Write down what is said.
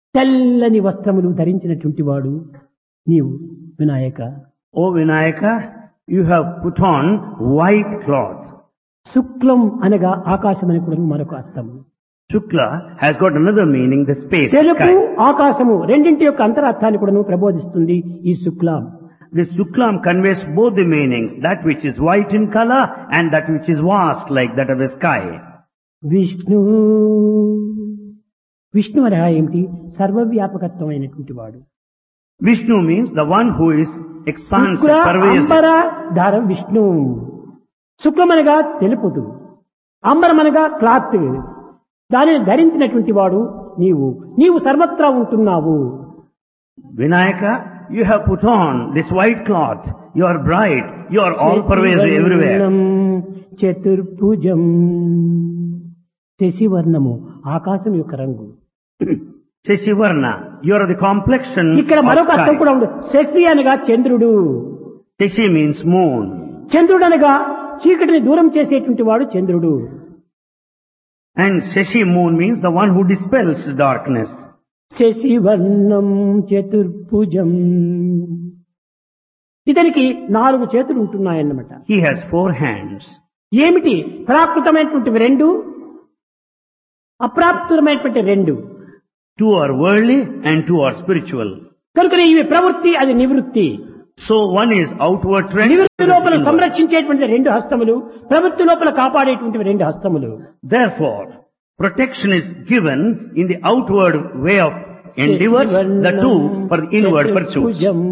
తెల్లని వస్త్రములు ధరించినటువంటి వాడు నీవు Vinayaka O Vinayaka, you have put on white cloth. శుక్లం అనగా ఆకాశం అని కూడా మరొక అర్థము Shukla has got another meaning, the space, తెలుపు sky. ఆకాశము రెండింటి యొక్క అంతరార్థాన్ని కూడా ప్రబోధిస్తుంది ఈ శుక్లం This Shuklam conveys both the meanings, that which is white in color and that which is vast like that of the sky. Vishnu Vishnu అనగా ఏమిటి సర్వవ్యాపకత్వం అయినటువంటి వాడు Vishnu means the one who is expansive, శుక్ర pervasive. అంబర ధార విష్ణు శుక్లమనగా తెలుపుదు అంబరమనగా క్లాత్ దానిని ధరించినటువంటి వాడు నీవు నీవు సర్వత్రా ఉంటున్నావు Vinayaka, you have put on this white cloth. You are bright. You are all pervasive everywhere. శశివర్ణం చతుర్భుజం శశివర్ణము ఆకాశం యొక్క రంగు Sesivarna, you are the complexion ఇక్కడ of మరొక అర్థం sky. కూడా ఉంది శశి అనగా చంద్రుడు Sesi means moon. చంద్రుడు అనగా చీకటిని దూరం చేసేటువంటి వాడు చంద్రుడు And Shashi moon means the one who dispels darkness. శశివర్ణం చతుర్భుజం ఇతనికి నాలుగు చేతులు ఉంటున్నాయన్నమాట He has four hands. ఏమిటి ప్రాకృతమైనటువంటివి రెండు అప్రాప్తమైనటువంటి రెండు Two are worldly and two are spiritual. కనుక ఇవి ప్రవృత్తి అది నివృత్తి So one is outward trend. నివృత్తి and లోపల inward. సంరక్షించేటువంటి రెండు హస్తములు ప్రవృత్తి లోపల కాపాడేటువంటి రెండు హస్తములు Therefore, protection is given in the outward way of endeavors, the two for the inward pursuits. చతుర్భుజం